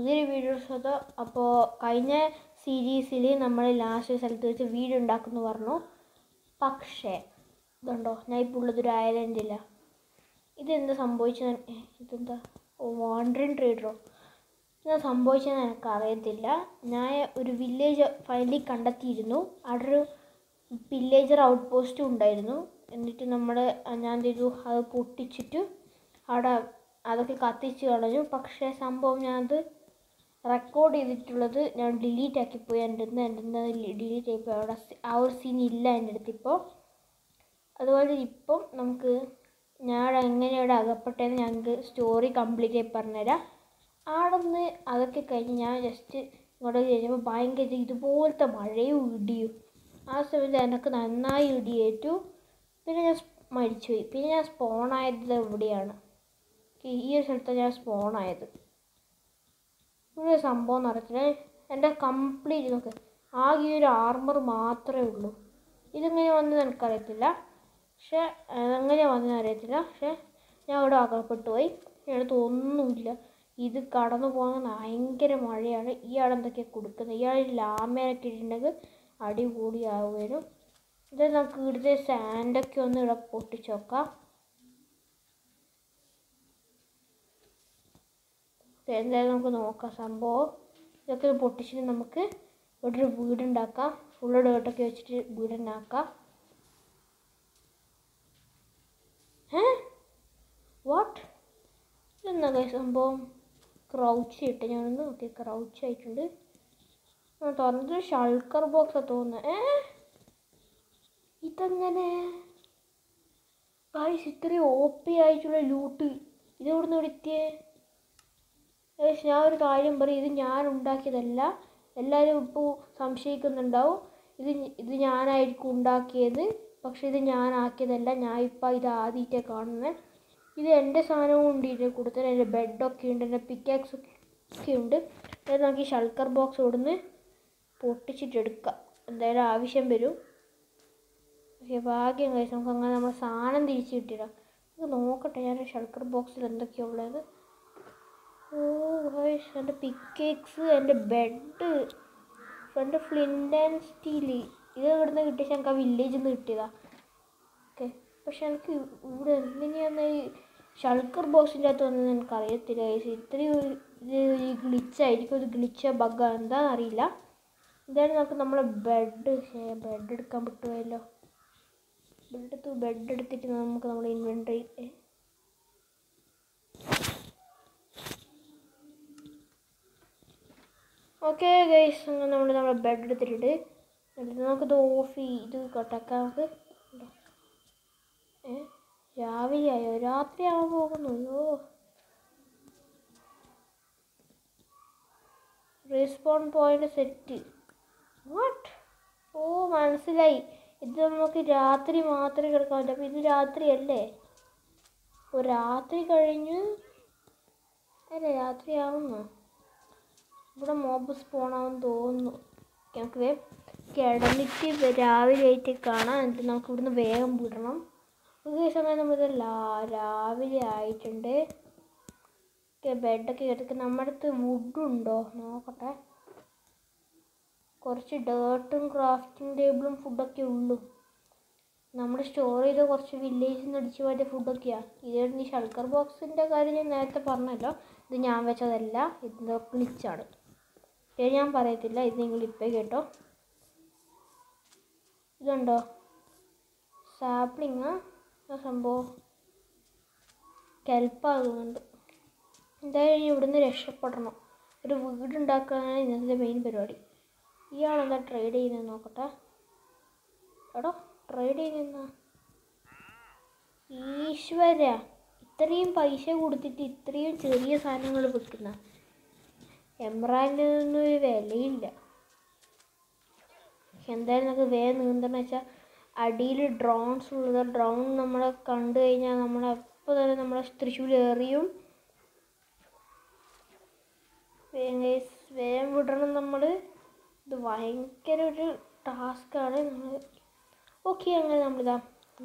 പുതിയൊരു വീഡിയോസ് അത് അപ്പോൾ കഴിഞ്ഞ സീരീസിൽ നമ്മൾ ലാസ്റ്റ് സ്ഥലത്ത് വെച്ച് വീട് ഉണ്ടാക്കുന്നു പറഞ്ഞു പക്ഷേ ഇതുണ്ടോ ഞാൻ ഇപ്പോൾ ഉള്ളതൊരു ഐലൻഡില്ല ഇതെന്താ സംഭവിച്ചത് ഏ, ഇതെന്താ ഓ വാണ്ടറിങ് ട്രേഡറോ എന്താ സംഭവിച്ചതെന്ന് എനിക്ക് അറിയത്തില്ല ഞാൻ ഒരു വില്ലേജ് ഫൈനലി കണ്ടെത്തിയിരുന്നു അവിടെ ഒരു വില്ലേജർ ഔട്ട് പോസ്റ്റും ഉണ്ടായിരുന്നു എന്നിട്ട് നമ്മൾ ഞാൻ എന്ത് ചെയ്തു അത് പൊട്ടിച്ചിട്ട് അവിടെ അതൊക്കെ കത്തിച്ച് കളഞ്ഞു പക്ഷേ സംഭവം ഞാനത് റെക്കോർഡ് ചെയ്തിട്ടുള്ളത് ഞാൻ ഡിലീറ്റ് ആക്കിപ്പോയി എൻ്റെ അടുത്ത് എൻ്റെ അടുത്ത് ഡിലീറ്റ് ആയിപ്പോയി അവിടെ സി- ആ ഒരു സീൻ ഇല്ല എൻ്റെ അടുത്ത് ഇപ്പോൾ അതുപോലെ ഇപ്പം നമുക്ക് ഞാൻ എങ്ങനെ അവിടെ അകപ്പെട്ടതെന്ന് ഞങ്ങൾക്ക് സ്റ്റോറി കംപ്ലീറ്റ് ആയി പറഞ്ഞുതരാം അവിടെ നിന്ന് അതൊക്കെ കഴിഞ്ഞ് ഞാൻ ജസ്റ്റ് ഇങ്ങോട്ട് കഴിഞ്ഞപ്പോൾ ഭയങ്കര ഇതുപോലത്തെ മഴയും ഇടിയും ആ സമയത്ത് എനിക്ക് നന്നായി ഇടിയേറ്റു പിന്നെ ഞാൻ സ് മരിച്ചുപോയി പിന്നെ ഞാൻ സ്പോണായത് എവിടെയാണ് ഈ ഒരു സ്ഥലത്താണ് ഞാൻ സ്പോണായത് ഇവിടെ ഒരു സംഭവം നടത്തില്ല എൻ്റെ കംപ്ലീറ്റ് നോക്ക് ആകെ ഈ ഒരു ആർമർ മാത്രമേ ഉള്ളൂ ഇതെങ്ങനെ വന്നത് എനിക്കറിയത്തില്ല പക്ഷേ അതെങ്ങനെ വന്നതെന്ന് അറിയത്തില്ല പക്ഷേ ഞാൻ അവിടെ അകപ്പെട്ടു പോയി അടുത്ത് ഒന്നുമില്ല ഇത് കടന്നു പോകുന്ന ഭയങ്കര മഴയാണ് ഇയാൾ എന്തൊക്കെയാണ് കൊടുക്കുന്നത് ഇയാൾ ലാമയൊക്കെ ഇട്ടുണ്ടെങ്കിൽ അടിപൊളി ആവുകയും ഇത് നമുക്ക് ഇവിടുത്തെ സാൻഡൊക്കെ ഒന്ന് ഇവിടെ പൊട്ടിച്ച് നോക്കാം ഇത് എന്തായാലും നമുക്ക് നോക്കാം സംഭവം ഇതൊക്കെ ഒന്ന് പൊട്ടിച്ചിട്ട് നമുക്ക് ഇവിടെ ഒരു വീടുണ്ടാക്കാം ഫുള്ള് ഡേർട്ടൊക്കെ വെച്ചിട്ട് വീടുണ്ടാക്കാം ഏ വാട്ട് ഇതെന്താ guys സംഭവം ക്രൗച്ച് ഇട്ട് ഞാനൊന്ന് നോക്കി ക്രൗച്ച് ആയിട്ടുണ്ട് ആ, തുറന്നിട്ട് ഷൾക്കർ ബോക്സാ തോന്നുന്നത് ഏ ഇതെങ്ങനെ ഗൈസ് ഇത്രയും ഒ പി ആയിട്ടുള്ള ലൂട്ട് ഇത് ഇവിടുന്ന് എടുത്തിയേ ഏകദേശം ഞാൻ ഒരു കാര്യം പറയും ഇത് ഞാൻ ഉണ്ടാക്കിയതല്ല എല്ലാവരും ഇപ്പോൾ സംശയിക്കുന്നുണ്ടാവും ഇത് ഞ- ഇത് ഞാനായിരിക്കും ഉണ്ടാക്കിയത് പക്ഷെ ഇത് ഞാനാക്കിയതല്ല ഞാൻ ഇപ്പം ഇത് ആദ്യമായിട്ടേ കാണുന്നത് ഇത് എൻ്റെ സാധനവും ഉണ്ട് ഇതിൻ്റെ കൂട്ടത്തിൽ എൻ്റെ ബെഡൊക്കെ ഉണ്ട് എൻ്റെ പിക്കാക്സ് ഒക്കെ ഉണ്ട് അതായത് നമുക്ക് ഈ ഷൾക്കർ ബോക്സ് ഇവിടുന്ന് പൊട്ടിച്ചിട്ടെടുക്കാം എന്തായാലും ആവശ്യം വരും പക്ഷേ ഭാഗ്യം കഴിച്ച് നമുക്ക് അങ്ങനെ നമ്മുടെ സാധനം തിരിച്ച് കിട്ടിയിടാം നമുക്ക് നോക്കട്ടെ ഞാൻ ഷൾക്കർ ബോക്സിൽ എന്തൊക്കെയാണ് ഉള്ളത് ഓ ഗൈസ് എൻ്റെ പിക്കേക്സ് എൻ്റെ ബെഡ് എൻ്റെ ഫ്ലിൻ്റ് ആൻഡ് സ്റ്റീൽ ഇത് ഇവിടുന്ന് കിട്ടിയ ഞങ്ങൾക്ക് ആ വില്ലേജിൽ നിന്ന് കിട്ടിയതാ ഓക്കെ പക്ഷെ എനിക്ക് ഇവിടെ എങ്ങനെയാണ് ഈ ഷൾക്കർ ബോക്സിൻ്റെ അകത്ത് വന്നത് എനിക്ക് അറിയത്തില്ല ഗൈസ് ഇത്രയും ഒരു ഇത് ഈ ഗ്ലിച്ചായിരിക്കും ഒരു ഗ്ലിച്ച ബഗ്ഗ എന്താണെന്ന് അറിയില്ല എന്തായാലും നമുക്ക് നമ്മളെ ബെഡ് ബെഡ് എടുക്കാൻ പറ്റുമല്ലോ ബെഡ് എടുത്ത് ബെഡ് എടുത്തിട്ട് നമുക്ക് നമ്മുടെ ഇൻവെൻട്രി ഓക്കെ ഗൈസ് അങ്ങനെ നമ്മൾ നമ്മുടെ ബെഡ് എടുത്തിട്ടുണ്ട് എന്നിട്ട് നമുക്കിത് ഓഫ് ചെയ്ത് ഇത് കൊട്ടാക്കാം നമുക്ക് ഏ രാവിലെ ആയോ രാത്രി ആവാൻ പോകുന്നു അയ്യോ റെസ്പോൺ പോയിന്റ് സെറ്റ് വാട്ട് ഓ മനസ്സിലായി ഇത് നമുക്ക് രാത്രി മാത്രമേ കിടക്കാൻ പറ്റൂ അപ്പോൾ ഇത് രാത്രിയല്ലേ ഓ രാത്രി കഴിഞ്ഞ് അല്ല രാത്രി ആവുന്നു ഇവിടെ മോബ് സ്പോണാവും തോന്നുന്നു നമുക്ക് ദേ കിടന്നിട്ട് രാവിലെ ആയിട്ട് കാണാം എന്നിട്ട് നമുക്ക് ഇവിടുന്ന് വേഗം വിടണം ഈ സമയം നമ്മൾ രാവിലെ ആയിട്ടുണ്ട് ഓക്കെ ബെഡൊക്കെ കിടക്ക് നമ്മുടെ അടുത്ത് വുഡുണ്ടോ നോക്കട്ടെ കുറച്ച് ഡേർട്ടും ക്രാഫ്റ്റിംഗ് ടേബിളും ഫുഡൊക്കെ ഉള്ളൂ നമ്മൾ സ്റ്റോർ ചെയ്ത കുറച്ച് വില്ലേജിൽ നിന്ന് അടിച്ചു പോയ ഫുഡൊക്കെയാണ് ഇതായിരുന്നു ഈ ഷൾക്കർ ബോക്സിൻ്റെ കാര്യം ഞാൻ നേരത്തെ പറഞ്ഞല്ലോ ഇത് ഞാൻ വെച്ചതല്ല ഇത് ഗ്ലിച്ചാണ് ഇത് ഞാൻ പറയത്തില്ല ഇത് നിങ്ങൾ ഇപ്പം കേട്ടോ ഇതുണ്ടോ സാപ്ലിങ് ആ സംഭവം കെൽപ്പാകുന്നുണ്ട് എന്തായാലും ഇനി ഇവിടുന്ന് രക്ഷപ്പെടണം ഒരു വീടുണ്ടാക്കാനാണ് ഇന്നത്തെ മെയിൻ പരിപാടി ഇയാളെന്താ ട്രേഡ് ചെയ്യുന്നത് നോക്കട്ടെ എടോ ട്രേഡ് ചെയ്യുന്ന ഈശ്വര ഇത്രയും പൈസ കൊടുത്തിട്ട് ഇത്രയും ചെറിയ സാധനങ്ങൾ വിൽക്കുന്ന എംബ്രാൻഡിനൊന്നും ഒരു വിലയില്ല എന്തായാലും നമുക്ക് വേഗം നീന്തണം വെച്ചാൽ അടിയിൽ ഡ്രോൺസ് ഉള്ളത് ഡ്രോൺ നമ്മളെ കണ്ടു കഴിഞ്ഞാൽ നമ്മളെ അപ്പോൾ തന്നെ നമ്മളെ തൃശ്ശൂർ എറിയും വേഗം guys, വേഗം വിടണം നമ്മൾ ഇത് ഭയങ്കര ഒരു ടാസ്ക്കാണ് നമ്മൾ ഓക്കെ അങ്ങനെ നമ്മളിതാ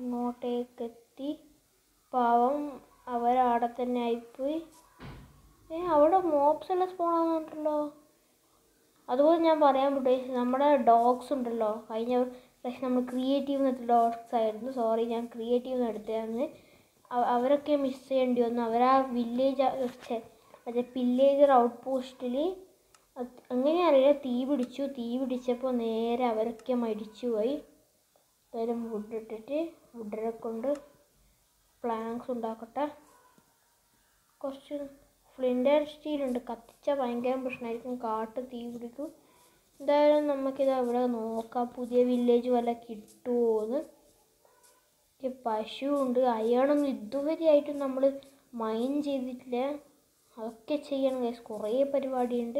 ഇങ്ങോട്ടേക്ക് എത്തി പാവം അവരവിടെ തന്നെ ആയിപ്പോയി ഏ അവിടെ മോപ്സ് എല്ലാം സ്പോൺ ആവുന്നുണ്ടല്ലോ അതുപോലെ ഞാൻ പറയാൻ ഉദ്ദേശിച്ചത് നമ്മുടെ ഡോഗ്സ് ഉണ്ടല്ലോ കഴിഞ്ഞ പ്രാവശ്യം നമ്മൾ ക്രിയേറ്റീവ് എന്ന ഡോഗ്സ് ആയിരുന്നു സോറി ഞാൻ ക്രിയേറ്റീവ് എന്ന് എടുത്തതാണ് അവ- അവരൊക്കെ മിസ് ചെയ്യേണ്ടി വന്നു അവരാ വില്ലേജ് മറ്റേ പില്ലേജർ ഔട്ട് പോസ്റ്റിൽ അങ്ങനെ അറിയില്ല തീ പിടിച്ചു തീ പിടിച്ചപ്പോൾ നേരെ അവരൊക്കെ മരിച്ചു പോയി എന്തായാലും വുഡ് ഇട്ടിട്ട് വുഡിനെ കൊണ്ട് പ്ലാങ്ക്സ് ഉണ്ടാക്കട്ടെ കുറച്ച് ഫ്ലിൻ്റ് ആൻഡ് സ്റ്റീലുണ്ട് കത്തിച്ചാൽ ഭയങ്കര പ്രശ്നമായിരിക്കും കാട്ട് തീ പിടിക്കും എന്തായാലും നമുക്കിത് അവിടെ നോക്കാം പുതിയ വില്ലേജ് വല്ല കിട്ടുമോയെന്ന് പശുവുണ്ട് അയാളൊന്നും ഇതുവരെയായിട്ടും നമ്മൾ മൈൻ ചെയ്തിട്ടില്ല അതൊക്കെ ചെയ്യണം ഗൈസ് കുറേ പരിപാടിയുണ്ട്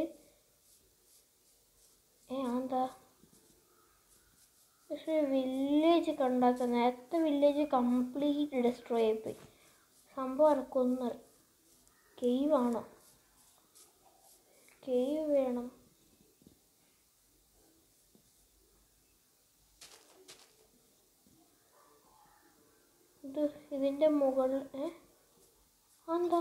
ഏ എന്താ പക്ഷേ വില്ലേജ് കണ്ടാൽ നേരത്തെ വില്ലേജ് കംപ്ലീറ്റ് ഡിസ്ട്രോയ് ആയിപ്പോയി സംഭവം എനക്കൊന്നും കേവ് ആണോ കേവ് വേണം ഇത് ഇതിൻ്റെ മുകളിൽ ഏ എന്താ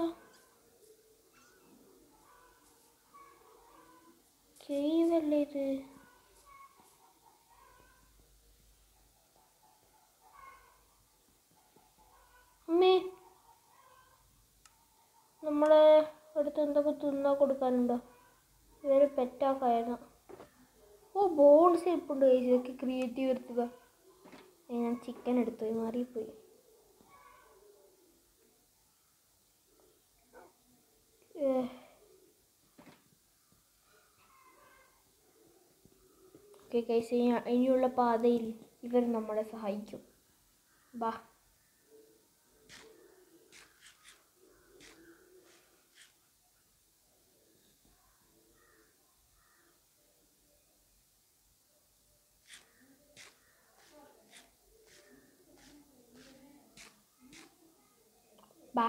കേവ് അല്ലേ ഇത് അമ്മേ നമ്മളെ അടുത്ത് എന്തൊക്കെ തിന്നാ കൊടുക്കാനുണ്ടോ ഇവര് പെറ്റാക്കായിരുന്നു ഓ ബോൺസ് ഇരിപ്പുണ്ട് guys. ഇതൊക്കെ ക്രിയേറ്റീവ് എടുത്തതാ ഏ, ഞാൻ ചിക്കൻ എടുത്തു പോയി മാറിപ്പോയി ഓക്കെ കൈസ് ഇനിയുള്ള പാതയിൽ ഇവർ നമ്മളെ സഹായിക്കും ബാ ബാ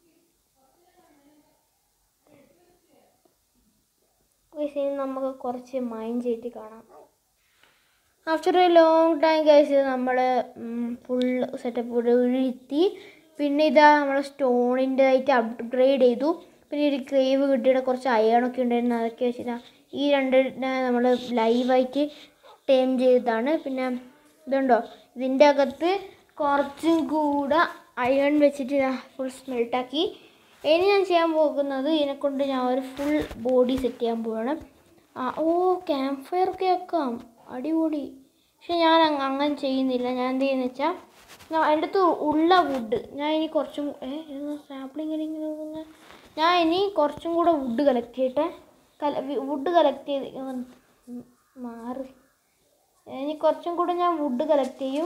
ഗൈസ് ഇനി നമുക്ക് കുറച്ച് മൈൻഡ് ചെയ്തിട്ട് കാണാം after a long time guys നമ്മൾ ഫുൾ സെറ്റപ്പ് ഉരുത്തി പിന്നെ ഇതാ നമ്മൾ സ്റ്റോണിൻ്റെ ആയിട്ട് അപ്ഗ്രേഡ് ചെയ്തു പിന്നെ ഒരു ക്രേവ് കിട്ടിയുടെ കുറച്ച് അയണൊക്കെ ഉണ്ടായിരുന്നു അതൊക്കെ വെച്ചിട്ട് ഈ രണ്ട് നമ്മൾ ലൈവായിട്ട് ടൈം ചെയ്തതാണ് പിന്നെ ഇതുണ്ടോ ഇതിൻ്റെ അകത്ത് കുറച്ചും കൂടെ അയൺ വെച്ചിട്ട് ഫുൾ സ്മെൽട്ടാക്കി ഇനി ഞാൻ ചെയ്യാൻ പോകുന്നത് ഇതിനെക്കൊണ്ട് ഞാൻ ഒരു ഫുൾ ബോഡി സെറ്റ് ചെയ്യാൻ പോവാണ് ആ ഓ ക്യാമ്പ് ഫയർ ഒക്കെ വെക്കാം അടിപൊളി പക്ഷെ ഞാൻ അങ്ങ- അങ്ങനെ ചെയ്യുന്നില്ല ഞാൻ എന്ത് ചെയ്യുന്നത് വെച്ചാൽ എൻ്റെ അടുത്ത് ഉള്ള വുഡ് ഞാൻ ഇനി കുറച്ചും ഏ സാപ്ലിങ് ഇങ്ങനെ പോകുന്നത് ഞാൻ ഇനി കുറച്ചും കൂടെ വുഡ് കളക്ട് ചെയ്യട്ടെ കല വുഡ് കളക്ട് ചെയ്ത് ഉം, മാറി ഇനി കുറച്ചും കൂടെ ഞാൻ വുഡ് കളക്ട് ചെയ്യും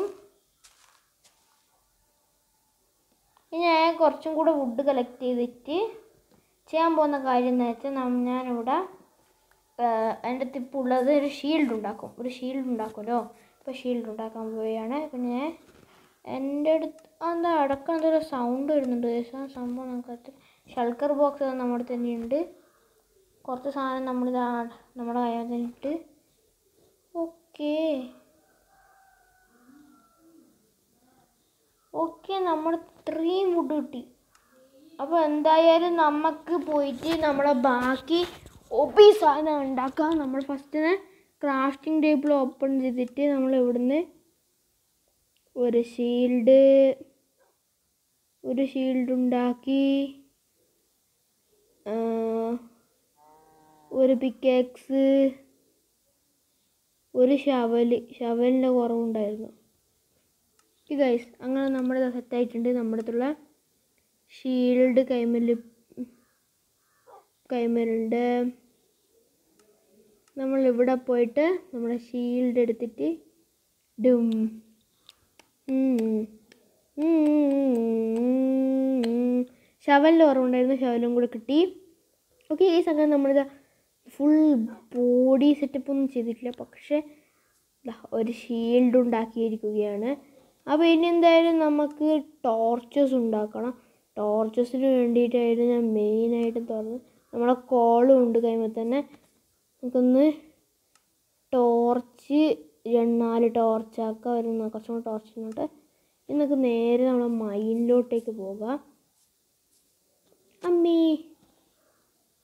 ഇനി ഞാൻ കുറച്ചും കൂടെ വുഡ് കളക്ട് ചെയ്തിട്ട് ചെയ്യാൻ പോകുന്ന കാര്യം എന്ന് വെച്ചാൽ നം- ഞാനിവിടെ ആഹ് എൻ്റെ അടുത്ത് ഇപ്പോൾ ഉള്ളത് ഒരു ഷീൽഡ് ഉണ്ടാക്കും ഒരു ഷീൽഡ് ഉണ്ടാക്കുമല്ലോ ഇപ്പോൾ ഷീൽഡ് ഉണ്ടാക്കാൻ പോവുകയാണ് പിന്നെ എൻ്റെ അടുത്ത് എന്താ അടക്കം എന്തൊരു സൗണ്ട് വരുന്നുണ്ട് guys. ആ സംഭവം നമുക്ക് ഷൾക്കർ ബോക്സ് നമ്മുടെ തന്നെ ഉണ്ട് കുറച്ച് സാധനം നമ്മൾ നമ്മുടെ കയ്യിൽ തന്നെ ഇട്ട് ഓക്കേ ഓക്കെ നമ്മൾ ഇത്രയും വുഡ് കിട്ടി അപ്പോൾ എന്തായാലും നമുക്ക് പോയിട്ട് നമ്മളെ ബാക്കി ഒബി സാധനം ഉണ്ടാക്കാം നമ്മൾ ഫസ്റ്റ് ക്രാഫ്റ്റിംഗ് ടേബിൾ ഓപ്പൺ ചെയ്തിട്ട് നമ്മൾ ഇവിടുന്ന് ഒരു ഷീൽഡ് ഒരു ഷീൽഡ് ഉണ്ടാക്കി ആ, ഒരു പിക്കാക്സ് ഒരു ഷവല് ഷവലിൻ്റെ കുറവുണ്ടായിരുന്നു ഗൈസ് അങ്ങനെ നമ്മുടെ സെറ്റായിട്ടുണ്ട് നമ്മുടെ അടുത്തുള്ള ഷീൽഡ് കൈമല് കൈമലുണ്ട് നമ്മൾ ഇവിടെ പോയിട്ട് നമ്മുടെ ഷീൽഡ് എടുത്തിട്ട് ഡും ഷവലിൽ ഓർമ്മയുണ്ടായിരുന്നു ഷവലും കൂടെ കിട്ടി ഓക്കെ ഈ സംഘം നമ്മളിത് ഫുൾ ബോഡി സെറ്റപ്പ് ഒന്നും ചെയ്തിട്ടില്ല പക്ഷേ ദാ ഒരു ഷീൽഡ് ഉണ്ടാക്കിയിരിക്കുകയാണ് അപ്പോൾ ഇനി എന്തായാലും നമുക്ക് ടോർച്ചസ് ഉണ്ടാക്കണം ടോർച്ചസിന് വേണ്ടിയിട്ടായിരുന്നു ഞാൻ മെയിനായിട്ട് തുറന്ന് നമ്മളെ കോളും ഉണ്ട് കഴിയുമ്പോൾ തന്നെ നമുക്കൊന്ന് ടോർച്ച് നാല് ടോർച്ചാക്കാം ഒരു ന- കുറച്ചും കൂടെ ടോർച്ച് ഇങ്ങോട്ട് ഇനി നമുക്ക് നേരെ നമ്മളെ മൈനിലോട്ടേക്ക് പോകാം അമ്മേ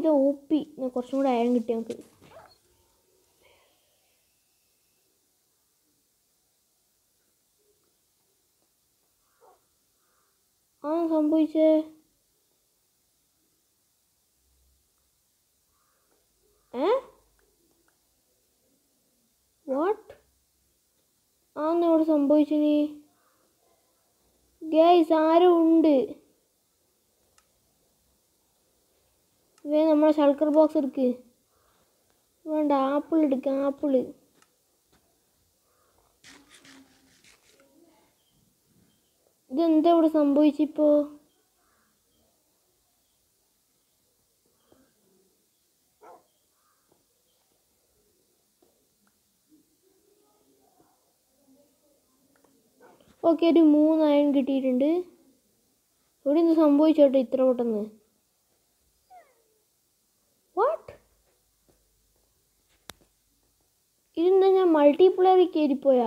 ഇത് ഒ പി കുറച്ചും കൂടെ അയൺ കിട്ടി നമുക്ക് ആ സംഭവിച്ചേ ഏ വാട്ട് ആന്ന് ഇവിടെ സംഭവിച്ചത് ഗൈസ് ആരോ ഉണ്ട് വേ നമ്മളെ ശൾക്കർ ബോക്സ് എടുക്ക് വേണ്ട ആപ്പിൾ എടുക്ക ആപ്പിള് ഇതെന്താ ഇവിടെ സംഭവിച്ചിപ്പോ ഓക്കെ ഒരു മൂന്ന് അയൺ കിട്ടിയിട്ടുണ്ട് ഇവിടെ എന്ത് സംഭവിച്ചോട്ടെ ഇത്ര പെട്ടെന്ന് വാട്ട് ഇതെന്താ ഞാൻ മൾട്ടിപ്ലെയറിൽ കയറിപ്പോയാ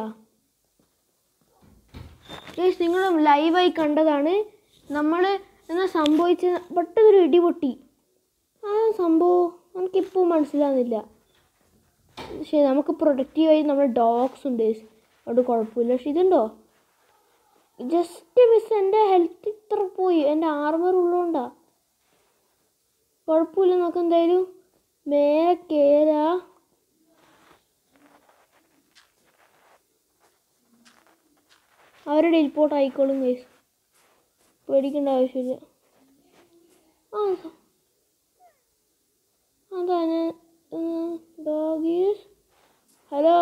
ഗൈസ് നിങ്ങൾ ലൈവായി കണ്ടതാണ് നമ്മൾ എന്നാ സംഭവിച്ച പെട്ടെന്നൊരു ഇടി പൊട്ടി ആ സംഭവം എനിക്കിപ്പോൾ മനസ്സിലാകുന്നില്ല പക്ഷേ നമുക്ക് പ്രൊഡക്റ്റീവായി നമ്മുടെ ഡോഗ്സ് ഉണ്ട് guys. അതുകൊണ്ട് കുഴപ്പമില്ല പക്ഷെ ഇതുണ്ടോ ജസ്റ്റ് മിസ് എൻ്റെ ഹെൽത്ത് ഇത്ര പോയി എൻ്റെ ആർമർ ഉള്ളതുകൊണ്ടാ കുഴപ്പമില്ല നമുക്ക് എന്തായാലും മേലെ കയറാ അവരുടെ റിപ്പോർട്ട് ആയിക്കോളും ഗൈസ് പേടിക്കേണ്ട ആവശ്യമില്ല ആ സ- അതാ ഞാൻ ഡോഗീസ് ഹലോ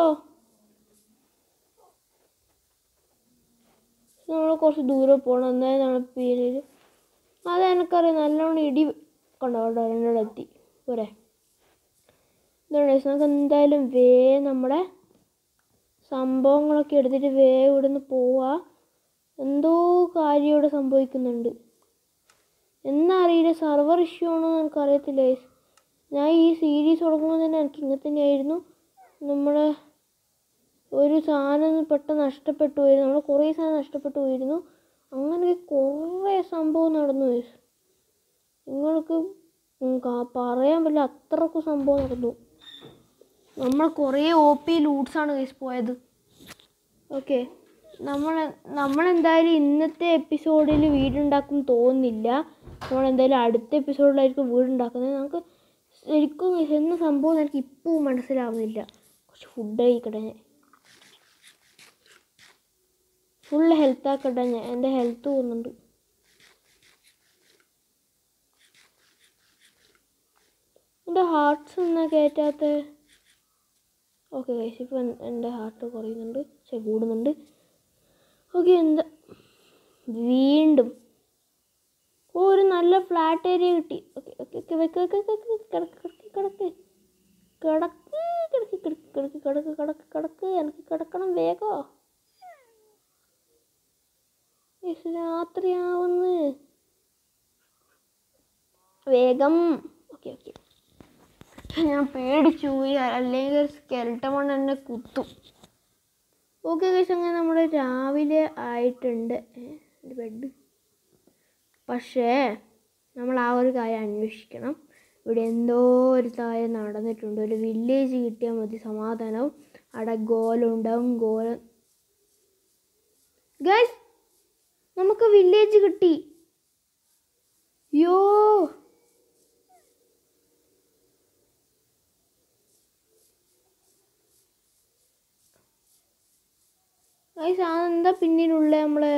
നമ്മൾ കുറച്ച് ദൂരെ പോകണം എന്നാലാണ് പേര് അത് എനിക്കറിയാം നല്ലോണം ഇടി കണ്ടോ അവിടെ എന്നോട് എത്തി പോരെ എന്താണ് guys, നമുക്ക് എന്തായാലും വേ നമ്മുടെ സംഭവങ്ങളൊക്കെ എടുത്തിട്ട് വേ ഇവിടുന്ന് പോവാ എന്തോ കാര്യം ഇവിടെ സംഭവിക്കുന്നുണ്ട് എന്നാ അറിയില്ല സർവർ ഇഷ്യൂ ആണോ എന്ന് എനിക്കറിയത്തില്ല guys. ഞാൻ ഈ സീരീസ് തുടങ്ങുമ്പോൾ തന്നെ എനിക്ക് ഇങ്ങനെ തന്നെയായിരുന്നു നമ്മുടെ ഒരു സാധനം പെട്ടെന്ന് നഷ്ടപ്പെട്ടു പോയിരുന്നു നമ്മൾ കുറേ സാധനം നഷ്ടപ്പെട്ടു പോയിരുന്നു അങ്ങനെ കുറേ സംഭവം നടന്നു guys. നിങ്ങൾക്ക് ഉം കാ- പറയാൻ പറ്റില്ല അത്രക്കും സംഭവം നടന്നു നമ്മൾ കുറേ ഒ പി ലൂട്ട്സാണ് കേസ് പോയത് ഓക്കെ നമ്മൾ നമ്മളെന്തായാലും ഇന്നത്തെ എപ്പിസോഡിൽ വീടുണ്ടാക്കും തോന്നുന്നില്ല നമ്മളെന്തായാലും അടുത്ത എപ്പിസോഡിലായിരിക്കും വീടുണ്ടാക്കുന്നത് നമുക്ക് ശരിക്കും guys എന്ന സംഭവം എനിക്ക് ഇപ്പോൾ മനസ്സിലാവുന്നില്ല കുറച്ച് ഫുഡ് കഴിക്കട്ടെ ഞാൻ ഫുൾ ഹെൽത്ത് ആക്കട്ടെ ഞാൻ എൻ്റെ ഹെൽത്ത് പോകുന്നുണ്ട് എൻ്റെ ഹാർട്ട്സ് എന്നാ കയറ്റാത്ത ഓക്കെ ഗൈസ് ഇപ്പം എൻ്റെ ഹാർട്ട് കുറയുന്നുണ്ട് പക്ഷെ കൂടുന്നുണ്ട് ഓക്കെ എന്താ വീണ്ടും ഓ ഒരു നല്ല ഫ്ലാറ്റ് ഏരിയ കിട്ടി ഓക്കെ ഓക്കെ ഓക്കെ വെക്ക് വെക്ക് വെക്ക് വെക്ക് കിടക്ക് കിടക്ക് കിടക്ക് കിടക്ക് കിടക്ക് കിടക്ക് കിടക്ക് കിടക്ക് കിടക്ക് എനിക്ക് കിടക്കണം വേഗോ യെസ്, രാത്രിയാവുന്ന് വേഗം ഓക്കെ ഓക്കെ ഞാൻ പേടിച്ചു പോയി അല്ലെങ്കിൽ സ്കെൽട്ടൺ കൊണ്ട് എന്നെ കുത്തും ഓക്കെ കഴിച്ച് അങ്ങനെ നമ്മുടെ രാവിലെ ആയിട്ടുണ്ട് എൻ്റെ ബെഡ് പക്ഷേ നമ്മൾ ആ ഒരു കാര്യം അന്വേഷിക്കണം ഇവിടെ എന്തോ ഒരു കാര്യം നടന്നിട്ടുണ്ട് ഒരു വില്ലേജ് കിട്ടിയാൽ മതി സമാധാനവും അവിടെ ഗോലം ഉണ്ടാവും ഗോലം ഗൈസ് നമുക്ക് വില്ലേജ് കിട്ടി യോ ഗൈസ് അതെന്താ പിന്നിലുള്ള നമ്മളെ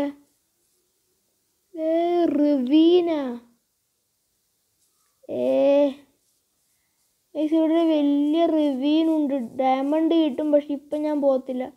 ഏ റിവീന ഏ ഗൈസ് ഇവിടെ വലിയ റിവീനുണ്ട് ഡയമണ്ട് കിട്ടും പക്ഷെ ഇപ്പം ഞാൻ പോകത്തില്ല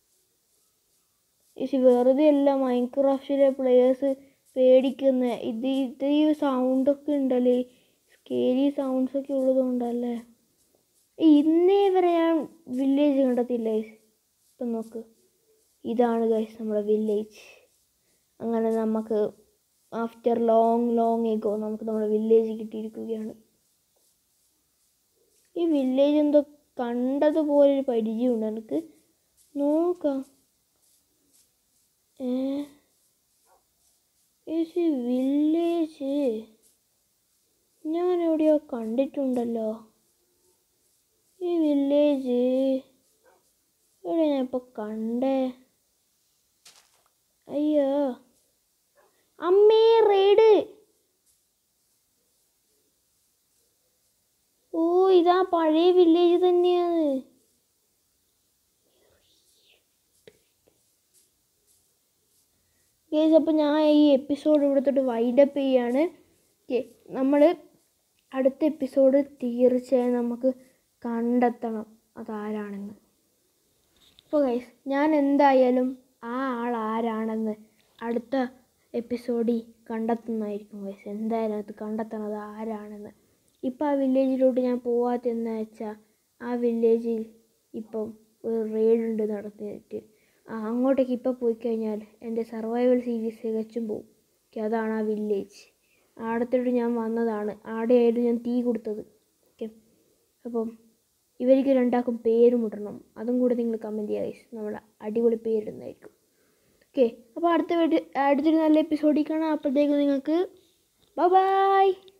ഗൈസ് വെറുതെ അല്ല മൈൻക്രാഫ്റ്റിലെ പ്ലേയേഴ്സ് പേടിക്കുന്ന ഇത് ഇത് ഈ സൗണ്ടൊക്കെ ഉണ്ടല്ലേ സ്കേരി സൗണ്ട്സ് ഒക്കെ ഉള്ളതുകൊണ്ടല്ലേ ഇന്നേ വരെ ഞാൻ വില്ലേജ് കണ്ടെത്തില്ല ഗൈസ് ഇപ്പം നോക്ക് ഇതാണ് ഗൈസ് നമ്മുടെ വില്ലേജ് അങ്ങനെ നമുക്ക് ആഫ്റ്റർ ലോങ് ലോങ് എഗോ നമുക്ക് നമ്മുടെ വില്ലേജ് കിട്ടിയിരിക്കുകയാണ് ഈ വില്ലേജ് എന്തോ കണ്ടതുപോലെ ഒരു പരിചയമുണ്ട് എനിക്ക് നോക്കാം ഏ വില്ലേജ് ഞാൻ എവിടെയോ കണ്ടിട്ടുണ്ടല്ലോ ഈ വില്ലേജ് ഇവിടെ ഞാൻ ഇപ്പോൾ കണ്ടേ അയ്യോ അമ്മേ റെയ്ഡ് ഓ ഇതാ പഴയ വില്ലേജ് തന്നെയാണ് ഗേസ് അപ്പോൾ ഞാൻ ഈ എപ്പിസോഡ് ഇവിടെ തൊട്ട് വൈൻഡപ്പ് ചെയ്യാണ് ഓക്കെ നമ്മൾ അടുത്ത എപ്പിസോഡ് തീർച്ചയായും നമുക്ക് കണ്ടെത്തണം അതാരാണെന്ന് അപ്പോൾ ഗൈസ് ഞാൻ എന്തായാലും ആ ആൾ ആരാണെന്ന് അടുത്ത എപ്പിസോഡിൽ കണ്ടെത്തുന്നതായിരിക്കും ഗൈസ് എന്തായാലും അത് കണ്ടെത്തണത് ആരാണെന്ന് ഇപ്പം ആ വില്ലേജിലോട്ട് ഞാൻ പോവാത്തെന്ന് വെച്ചാൽ ആ വില്ലേജിൽ ഇപ്പം ഒരു റെയ്ഡ് ഉണ്ട് നടത്തിയിട്ട് ആ അങ്ങോട്ടേക്ക് ഇപ്പം പോയി കഴിഞ്ഞാൽ എൻ്റെ സർവൈവൽ സീരീസ് തികച്ചും പോകും ഓക്കെ അതാണ് ആ വില്ലേജ് ആടത്തോട്ട് ഞാൻ വന്നതാണ് ആടെയായിരുന്നു ഞാൻ തീ കൊടുത്തത് ഓക്കെ അപ്പം ഇവർക്ക് രണ്ടാക്കും പേരും ഇടണം അതും കൂടെ നിങ്ങൾ കമൻറ്റ് ചെയ്യുക guys. നമ്മുടെ അടിപൊളി പേരിടുന്നതായിരിക്കും ഓക്കെ അപ്പോൾ അടുത്ത വീഡിയോ അടുത്തൊരു നല്ല എപ്പിസോഡിൽ കാണാം അപ്പോഴത്തേക്കും നിങ്ങൾക്ക് ബൈ